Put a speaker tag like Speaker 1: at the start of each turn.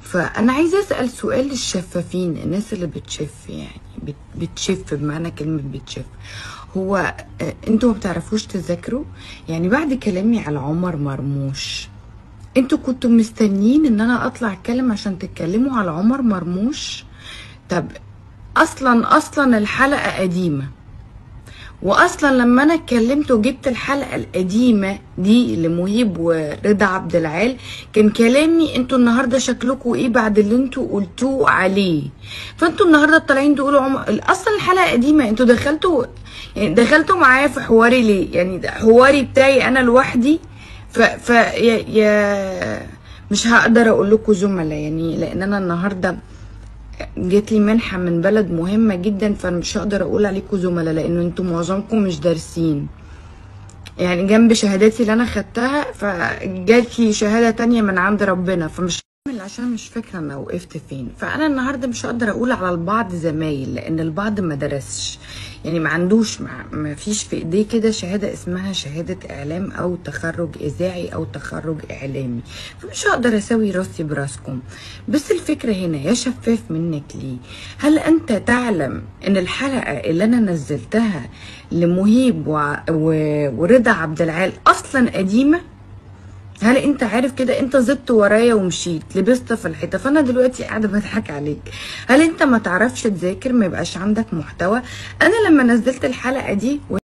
Speaker 1: فانا عايزه اسال سؤال للشفافين الناس اللي بتشف يعني بت- بتشف بمعنى كلمه بتشف هو آه، انتوا ما بتعرفوش تذاكروا يعني بعد كلامي على عمر مرموش انتوا كنتوا مستنيين ان انا اطلع اتكلم عشان تتكلموا على عمر مرموش طب اصلا اصلا الحلقه قديمه واصلا لما انا اتكلمت وجبت الحلقه القديمه دي لمهيب ورضا عبد العال كان كلامي انتوا النهارده شكلكم ايه بعد اللي انتوا قلتوه عليه فانتوا النهارده طالعين تقولوا عم... اصلا الحلقه قديمه انتوا دخلتوا يعني دخلتوا معايا في حواري ليه يعني ده حواري بتاعي انا لوحدي ف, ف... يا... يا... مش هقدر اقول لكم زملاء يعني لان انا النهارده جات لي منحة من بلد مهمة جدا فانا مش هقدر اقول عليكم زملاء لان انتوا معظمكم مش دارسين يعني جنب شهاداتي اللي انا خدتها فجات لي شهادة تانية من عند ربنا فمش هعمل عشان مش فاكرة انا وقفت فين فانا النهاردة مش هقدر اقول على البعض زمايل لان البعض ما درسش يعني ما عندوش ما, ما فيش في ايديه كده شهادة اسمها شهادة اعلام او تخرج اذاعي او تخرج اعلامي فمش هقدر اسوي راسي براسكم بس الفكرة هنا يا شفاف منك ليه هل انت تعلم ان الحلقة اللي انا نزلتها لمهيب و... و... ورضا عبد العال اصلا قديمة هل انت عارف كده انت زدت ورايا ومشيت لبست في الحيطه فانا دلوقتي قاعده بضحك عليك هل انت ما تعرفش تذاكر ما يبقاش عندك محتوى انا لما نزلت الحلقه دي